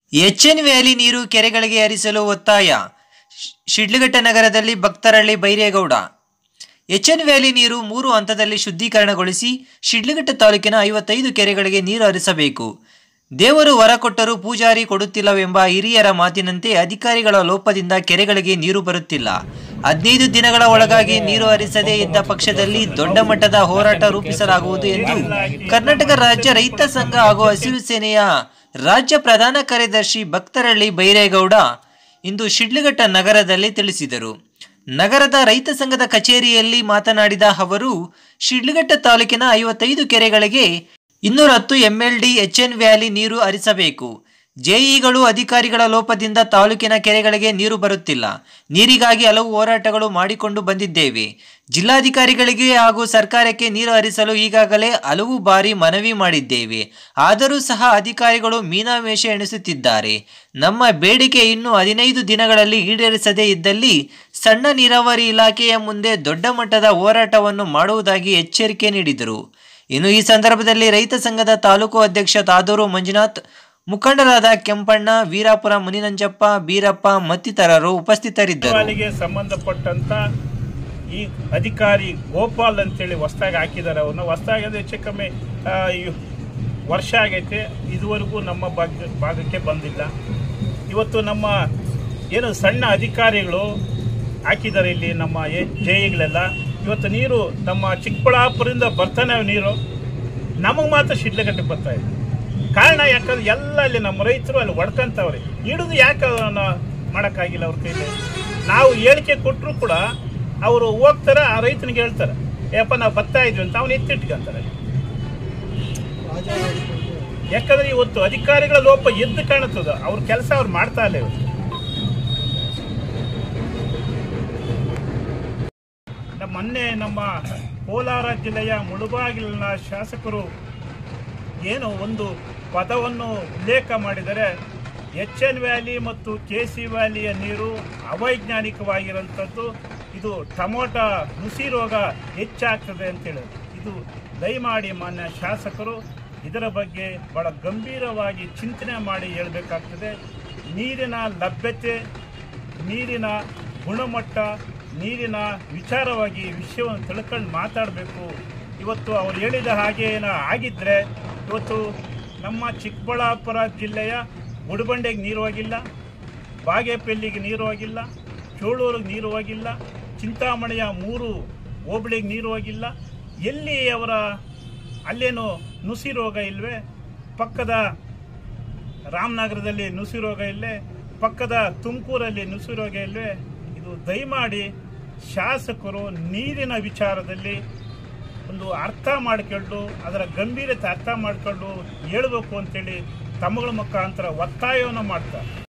H N valley ನೀರು ಕೆರೆಗಳಿಗೆ ಹರಿಸಲು ಒತ್ತಾಯ ಶ್- ಶಿಡ್ಲಘಟ್ಟ ನಗರದಲ್ಲಿ ಭಕ್ತರಳ್ಳಿ ಬೈರೇಗೌಡ ಎಚ್ಎನ್ ವ್ಯಾಲಿ ನೀರು ಮೂರು ಹಂತದಲ್ಲಿ ಶುದ್ಧೀಕರಣಗೊಳಿಸಿ ಶಿಡ್ಲಘಟ್ಟ ತಾಲೂಕಿನ ಐವತ್ತೈದು ಕೆರೆಗಳಿಗೆ ನೀರು ಹರಿಸಬೇಕು ದೇವರು ವರ ಕೊಟ್ಟರೂ ಪೂಜಾರಿ ಕೊಡುತ್ತಿಲ್ಲವೆಂಬ ಹಿರಿಯರ ಮಾತಿನಂತೆ ಅಧಿಕಾರಿಗಳ ಲೋಪದಿಂದ ಕೆರೆಗಳಿಗೆ ನೀರು ಬರುತ್ತಿಲ್ಲ ಹದಿನೈದು ದಿನಗಳ ಒಳಗಾಗಿ ನೀರು ಹರಿಸದೇ ಇದ್ದ ಪಕ್ಷದಲ್ಲಿ ದೊಡ್ಡ ಮಟ್ಟದ ಹೋರಾಟ ರೂಪಿಸಲಾಗುವುದು ಎಂದು ಕರ್ನಾಟಕ ರಾಜ್ಯ ರೈತ ಸಂಘ ಹಾಗೂ ಹಸಿರು ಸೇನೆಯ ರಾಜ್ಯ ಪ್ರಧಾನ ಕಾರ್ಯದರ್ಶಿ ಭಕ್ತರಳ್ಳಿ ಬೈರೇಗೌಡ ಇಂದು ಶಿಡ್ಲಘಟ್ಟ ನಗರದಲ್ಲಿ ತಿಳಿಸಿದರು ನಗರದ ರೈತ ಸಂಘದ ಕಚೇರಿಯಲ್ಲಿ ಮಾತನಾಡಿದ ಅವರು ಶಿಡ್ಲಘಟ್ಟ ತಾಲೂಕಿನ ಐವತ್ತೈದು ಕೆರೆಗಳಿಗೆ ಇನ್ನೂರ ಹತ್ತು ಎಂಎಲ್ಡಿ ಎಚ್ಎನ್ ವ್ಯಾಲಿ ನೀರು ಹರಿಸಬೇಕು ಜೆಇಗಳು ಅಧಿಕಾರಿಗಳ ಲೋಪದಿಂದ ತಾಲೂಕಿನ ಕೆರೆಗಳಿಗೆ ನೀರು ಬರುತ್ತಿಲ್ಲ ನೀರಿಗಾಗಿ ಹಲವು ಹೋರಾಟಗಳು ಮಾಡಿಕೊಂಡು ಬಂದಿದ್ದೇವೆ ಜಿಲ್ಲಾಧಿಕಾರಿಗಳಿಗೆ ಹಾಗೂ ಸರ್ಕಾರಕ್ಕೆ ನೀರು ಹರಿಸಲು ಈಗಾಗಲೇ ಹಲವು ಬಾರಿ ಮನವಿ ಮಾಡಿದ್ದೇವೆ ಆದರೂ ಸಹ ಅಧಿಕಾರಿಗಳು ಮೀನಾಮೇಷ ಎಣಿಸುತ್ತಿದ್ದಾರೆ ನಮ್ಮ ಬೇಡಿಕೆ ಇನ್ನು ಹದಿನೈದು ದಿನಗಳಲ್ಲಿ ಈಡೇರಿಸದೇ ಇದ್ದಲ್ಲಿ ಸಣ್ಣ ನೀರಾವರಿ ಇಲಾಖೆಯ ಮುಂದೆ ದೊಡ್ಡ ಮಟ್ಟದ ಹೋರಾಟವನ್ನು ಮಾಡುವುದಾಗಿ ಎಚ್ಚರಿಕೆ ನೀಡಿದರು ಇನ್ನು ಈ ಸಂದರ್ಭದಲ್ಲಿ ರೈತ ಸಂಘದ ತಾಲೂಕು ಅಧ್ಯಕ್ಷ ತಾದೂರು ಮಂಜುನಾಥ್ ಮುಖಂಡರಾದ ಕೆಂಪಣ್ಣ ವೀರಾಪುರ ಮುನಿನಂಜಪ್ಪ ಬೀರಪ್ಪ ಮತ್ತಿತರರು ಉಪಸ್ಥಿತರಿದ್ದರು ಅಹವಾಲಿಗೆ ಸಂಬಂಧಪಟ್ಟಂತ ಈ ಅಧಿಕಾರಿ ಗೋಪಾಲ್ ಅಂತೇಳಿ ಹೊಸ್ದಾಗಿ ಹಾಕಿದ್ದಾರೆ ಅವನ್ನ ಹೊಸ್ದಾಗಿ ಅದು ಹೆಚ್ಚು ಕಮ್ಮಿ ಆ, ಈ ವರ್ಷ ಆಗೈತೆ ಇದುವರೆಗೂ ನಮ್ಮ ಭಾಗ ಭಾಗಕ್ಕೆ ಬಂದಿಲ್ಲ ಇವತ್ತು ನಮ್ಮ ಏನು ಸಣ್ಣ ಅಧಿಕಾರಿಗಳು ಹಾಕಿದ್ದಾರೆ ಇಲ್ಲಿ ನಮ್ಮ ಜೈಗಳೆಲ್ಲ ಇವತ್ತು ನೀರು ನಮ್ಮ ಚಿಕ್ಕಬಳ್ಳಾಪುರದಿಂದ ಬರ್ತಾನೆ ನೀರು ನಮಗೆ ಮಾತ್ರ ಶಿಡ್ಲಘಟ್ಟಕ್ಕೆ ಬರ್ತಾ ಇದೆ ಕಾರಣ ಯಾಕಂದ್ರೆ ಎಲ್ಲ ಅಲ್ಲಿ ನಮ್ಮ ರೈತರು ಅಲ್ಲಿ ಹೊಡ್ಕಂತವ್ರೆ ಹಿಡಿದು ಯಾಕೆ ಅದನ್ನ ಮಾಡೋಕ್ಕಾಗಿಲ್ಲ ಅವ್ರ ಕೈಲಿ ನಾವು ಹೇಳಿಕೆ ಕೊಟ್ಟರು ಕೂಡ ಅವರು ಹೋಗ್ತಾರೆ ಆ ರೈತನಿಗೆ ಹೇಳ್ತಾರೆ ಏಪ್ಪ ನಾವು ಬರ್ತಾ ಇದ್ವಿ ಅಂತ ಅವನು ಎತ್ತಿಟ್ಕೊಂತಾರೆ ಯಾಕಂದ್ರೆ ಇವತ್ತು ಅಧಿಕಾರಿಗಳ ಲೋಪ ಎದ್ದು ಕಾಣುತ್ತದ ಅವ್ರ ಕೆಲಸ ಅವ್ರು ಮಾಡ್ತಾ ಇಲ್ಲ ಇವತ್ತು ನಮ್ಮ ಮೊನ್ನೆ ನಮ್ಮ ಕೋಲಾರ ಜಿಲ್ಲೆಯ ಮುಳುಬಾಗಿಲಿನ ಶಾಸಕರು ಏನು ಒಂದು ಪದವನ್ನು ಉಲ್ಲೇಖ ಮಾಡಿದರೆ ಎಚ್ ಎನ್ ವ್ಯಾಲಿ ಮತ್ತು ಕೆ ಸಿ ವ್ಯಾಲಿಯ ನೀರು ಅವೈಜ್ಞಾನಿಕವಾಗಿರುವಂಥದ್ದು ಇದು ಟೊಮೊಟೊ ನುಸಿ ರೋಗ ಹೆಚ್ಚಾಗ್ತದೆ ಅಂತೇಳಿ ಇದು ದಯಮಾಡಿ ಮಾನ್ಯ ಶಾಸಕರು ಇದರ ಬಗ್ಗೆ ಬಹಳ ಗಂಭೀರವಾಗಿ ಚಿಂತನೆ ಮಾಡಿ ಹೇಳಬೇಕಾಗ್ತದೆ ನೀರಿನ ಲಭ್ಯತೆ ನೀರಿನ ಗುಣಮಟ್ಟ ನೀರಿನ ವಿಚಾರವಾಗಿ ವಿಷಯವನ್ನು ತಿಳ್ಕೊಂಡು ಮಾತಾಡಬೇಕು ಇವತ್ತು ಅವ್ರು ಹೇಳಿದ ಹಾಗೆ ಏನೋ ಆಗಿದ್ದರೆ ಇವತ್ತು ನಮ್ಮ ಚಿಕ್ಕಬಳ್ಳಾಪುರ ಜಿಲ್ಲೆಯ ಉಡುಬಂಡೆಗೆ ನೀರು ಹೋಗಿಲ್ಲ ಬಾಗೇಪಲ್ಲಿಗೆ ನೀರು ಹೋಗಿಲ್ಲ ಚೋಳೂರಿಗೆ ನೀರು ಹೋಗಿಲ್ಲ ಚಿಂತಾಮಣಿಯ ಮೂರು ಹೋಬಳಿಗೆ ನೀರು ಹೋಗಿಲ್ಲ ಎಲ್ಲಿ ಅವರ ಅಲ್ಲೇನು ನುಸಿ ರೋಗ ಇಲ್ವೇ ಪಕ್ಕದ ರಾಮನಗರದಲ್ಲಿ ನುಸಿ ರೋಗ ಇಲ್ಲೇ ಪಕ್ಕದ ತುಮಕೂರಲ್ಲಿ ನುಸಿ ರೋಗ ಇಲ್ವೇ ಇದು ದಯಮಾಡಿ ಶಾಸಕರು ನೀರಿನ ವಿಚಾರದಲ್ಲಿ ಒಂದು ಅರ್ಥ ಮಾಡ್ಕೊಂಡು ಅದರ ಗಂಭೀರತೆ ಅರ್ಥ ಮಾಡ್ಕೊಂಡು ಹೇಳಬೇಕು ಅಂತೇಳಿ ತಮ್ಮಗಳ ಮುಖಾಂತರ ಒತ್ತಾಯವನ್ನು ಮಾಡ್ತಾರೆ